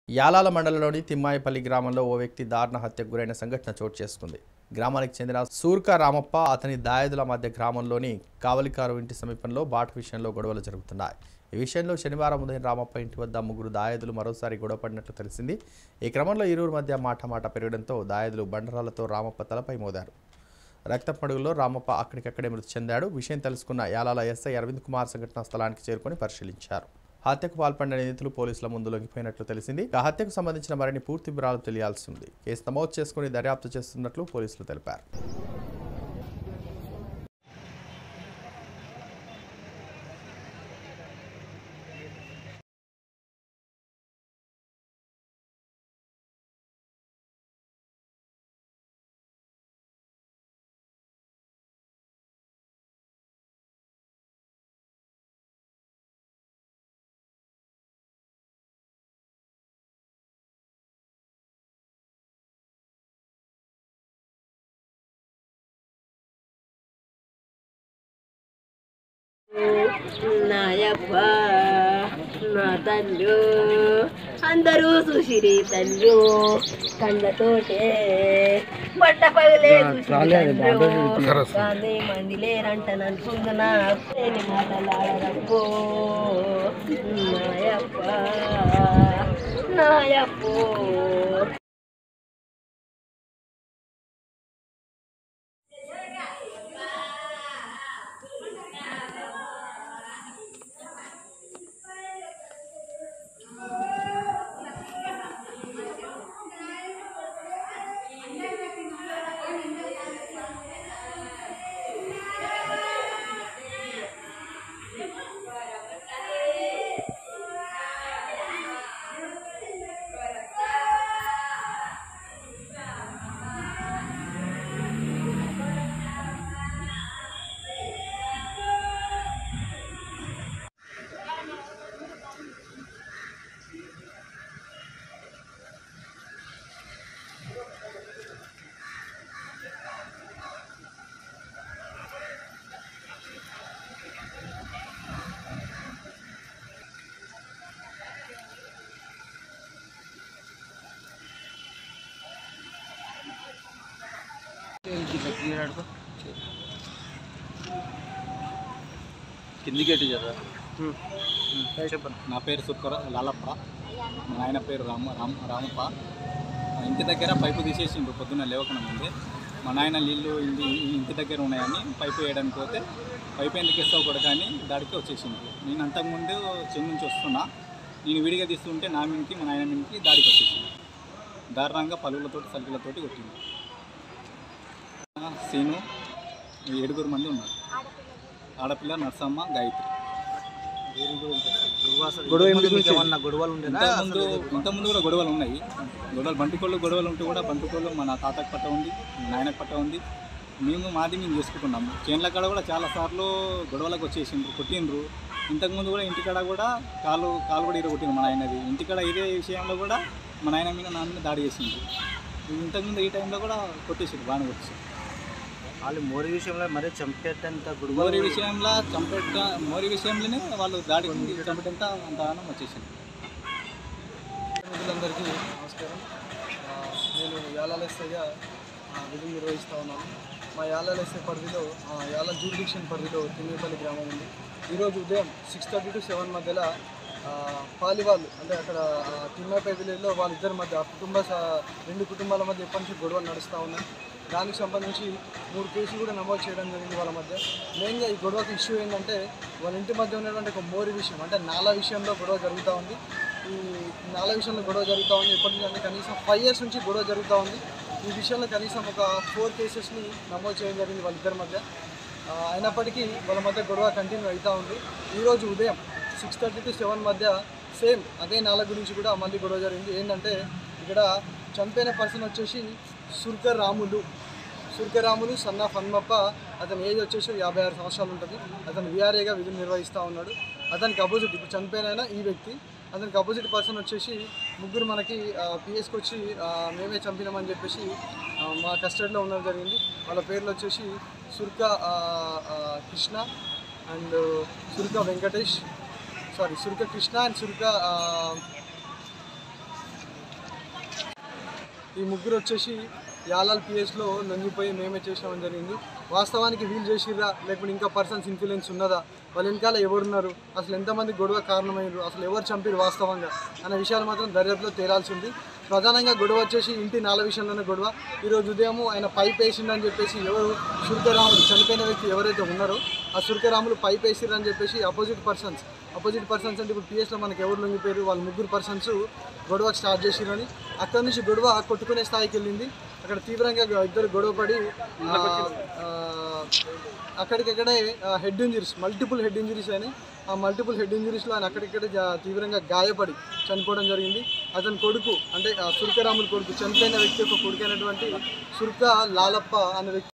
యాలాల మండలంలోని తిమ్మాయిపల్లి గ్రామంలో ఓ వ్యక్తి దారుణ హత్యకు గురైన సంఘటన చోటు చేసుకుంది గ్రామానికి చెందిన సూర్క రామప్ప అతని దాయాదుల మధ్య గ్రామంలోని కావలికారు ఇంటి సమీపంలో బాట విషయంలో గొడవలు జరుగుతున్నాయి ఈ విషయంలో శనివారం ఉదయం రామప్ప ఇంటి వద్ద ముగ్గురు దాయాదులు మరోసారి గొడవపడినట్లు తెలిసింది ఈ క్రమంలో ఇరువురు మధ్య మాట మాట పెరగడంతో దాయాదులు బండరాలతో రామప్ప తలపై మోదారు రక్తపడుగులో రామప్ప అక్కడికక్కడే మృతి చెందాడు విషయం తెలుసుకున్న యాలాల ఎస్ఐ అరవింద్ కుమార్ సంఘటనా స్థలానికి చేరుకొని పరిశీలించారు హత్యకు పాల్పడిన నిందితులు పోలీసుల ముందు లొంగిపోయినట్లు తెలిసింది ఆ హత్యకు సంబంధించిన మరిన్ని పూర్తి వివరాలు తెలియాల్సి ఉంది కేసు నమోదు చేసుకుని దర్యాప్తు చేస్తున్నట్లు పోలీసులు తెలిపారు నాయప్ప నా తల్లు అందరూ చూసిరి తల్లు కళ్ళతోటే బట్ట పగలే గాంధీ మండిలేరంటననుకుందునా నేను మాటలాడరప్పో నాయప్ప నాయప్పో కిందికేటి కదా చెప్పండి నా పేరు సుక్కర లాలప్ప మా నాయన పేరు రామ రామ రామప్ప మా ఇంటి దగ్గర పైపు తీసేసిండు పొద్దున్న లేవకుండా ముందే మా నాయన నీళ్ళు ఇంటి ఇంటి దగ్గర ఉన్నాయని పైపు వేయడానికి పోతే పైపు ఎందుకు ఇస్తావు కూడా కానీ దాడికి వచ్చేసింది నేను అంతకుముందు చెన్ను నుంచి వస్తున్నా నేను విడిగా తీస్తుంటే నా మీనికి మా నాయన మీనికి దాడికి వచ్చేసింది దారుణంగా పలువులతోటి సలుకులతోటి కొట్టింది సీను ఏడుగురు మంది ఉన్నారు ఆడపిల్ల నర్సమ్మ గాయత్రి ఇంతకుముందు ఇంతకుముందు కూడా గొడవలు ఉన్నాయి గొడవలు బంటుకోళ్ళు గొడవలు ఉంటే కూడా బంటుకోళ్ళు మన తాతకు పట్ట ఉంది నాయనకు పట్ట ఉంది మేము మాది మేము చేసుకుంటున్నాము చేన్ల కాడ కూడా చాలా సార్లు గొడవలకు వచ్చేసిండ్రు కొట్టిండ్రు ఇంతకుముందు కూడా ఇంటికాడ కూడా కాలు కాలు కూడా ఇరు కొట్టిండ్రు మా నాయనది ఇంటికాడ ఇదే విషయంలో కూడా మా నాయన మీద నాన్న మీద దాడి చేసిండ్రు ఇంతకుముందు ఈ టైంలో కూడా కొట్టేసిండ్రు బాగానే కొట్టేసిండ్రు వాళ్ళు మోరి విషయంలో మరీ చంపేటంత గుడుగు మోరీ విషయంలో చంపెట్ట మోరీ విషయంలోనే వాళ్ళు దాడి చంపేటంత అంతగానం వచ్చేసింది మిత్రులందరికీ నమస్కారం ఆ, నేను యాలాలెస్ఐగా విధులు నిర్వహిస్తూ ఉన్నాను మా యాలాలెస్ఐ పరిధిలో ఆ, యాల జూరిడిక్షన్ పరిధిలో తిమ్మేపల్లి గ్రామం ఉంది ఈరోజు ఉదయం సిక్స్ థర్టీ టు సెవెన్ మధ్యలో ఆ, పాలివాళ్ళు అంటే అక్కడ ఆ, తిమ్మేపల్లి విలేజ్లో వాళ్ళిద్దరి మధ్య ఆ కుటుంబ స- రెండు కుటుంబాల మధ్య ఎప్పటి నుంచి గొడవలు నడుస్తూ ఉన్నాయి దానికి సంబంధించి మూడు కేసులు కూడా నమోదు చేయడం జరిగింది వాళ్ళ మధ్య మెయిన్గా ఈ గొడవకి ఇష్యూ ఏంటంటే వాళ్ళ ఇంటి మధ్య ఉన్నటువంటి ఒక మోరి విషయం అంటే నాల విషయంలో గొడవ జరుగుతూ ఉంది ఈ నాల విషయంలో గొడవ జరుగుతూ ఉంది ఎప్పటి నుంచి అంటే కనీసం ఫైవ్ ఇయర్స్ నుంచి గొడవ జరుగుతూ ఉంది ఈ విషయంలో కనీసం ఒక ఫోర్ కేసెస్ని నమోదు చేయడం జరిగింది వాళ్ళిద్దరి మధ్య ఆ, అయినప్పటికీ వాళ్ళ మధ్య గొడవ కంటిన్యూ అవుతూ ఉంది ఈరోజు ఉదయం సిక్స్ థర్టీ టు సెవెన్ మధ్య సేమ్ అదే నాల గురించి కూడా మళ్ళీ గొడవ జరిగింది ఏంటంటే ఇక్కడ చనిపోయిన పర్సన్ వచ్చేసి సుర్కర్ రాములు సుర్కరాములు సన్న ఫన్మప్ప అతని ఏజ్ వచ్చేసి యాభై ఆరు సంవత్సరాలు ఉంటుంది అతను విఆర్ఏగా విధులు నిర్వహిస్తూ ఉన్నాడు అతనికి అపోజిట్ ఇప్పుడు చనిపోయిన ఈ వ్యక్తి అతనికి అపోజిట్ పర్సన్ వచ్చేసి ముగ్గురు మనకి పిఎస్కి వచ్చి ఆ, మేమే చంపినామని చెప్పేసి ఆ, మా కస్టడీలో ఉండడం జరిగింది వాళ్ళ పేర్లు వచ్చేసి సుర్క ఆ, ఆ, Krishna and Surka Venkatesh sorry Surka Krishna and Surka ఆ, ఈ ముగ్గురు వచ్చేసి యాలాల్ పిఎస్లో లొంగిపోయి మేమే చేసామని జరిగింది వాస్తవానికి వీళ్ళు చేసిర్రా లేకపోతే ఇంకా పర్సన్స్ ఇన్ఫ్లుయెన్స్ ఉన్నదా వాళ్ళ వెనకాల ఎవరున్నారు అసలు ఎంతమంది గొడవ కారణమైనరు అసలు ఎవరు చంపారు వాస్తవంగా అనే విషయాలు మాత్రం దర్యాప్తులో తేలాల్సి ఉంది ప్రధానంగా గొడవ వచ్చేసి ఇంటి నాల విషయంలోనే గొడవ ఈరోజు ఉదయం ఆయన పైప్ వేసిండని చెప్పేసి ఎవరు శుల్కరాములు చనిపోయిన వ్యక్తి ఎవరైతే ఉన్నారో ఆ శుల్కరాములు పైప్ వేసిరని చెప్పేసి అపోజిట్ పర్సన్స్ అపోజిట్ పర్సన్స్ అంటే ఇప్పుడు పిఎస్లో మనకి ఎవరు లొంగిపోయారు వాళ్ళ ముగ్గురు పర్సన్స్ గొడవ స్టార్ట్ చేసిరని అక్కడ నుంచి గొడవ కొట్టుకునే స్థాయికి వెళ్ళింది అక్కడ తీవ్రంగా ఇద్దరు గొడవ పడి ఆ, ఆ, అక్కడికక్కడే head injuries multiple head injuries అని ఆ మల్టిపుల్ హెడ్ ఇంజరీస్లో ఆయన అక్కడిక్కడే జా- తీవ్రంగా గాయపడి చనిపోవడం జరిగింది అతని కొడుకు అంటే ఆ సుర్కరాముల కొడుకు చనిపోయిన వ్యక్తి యొక్క కొడుకు అయినటువంటి సుర్క లాలప్ప అనే వ్యక్తి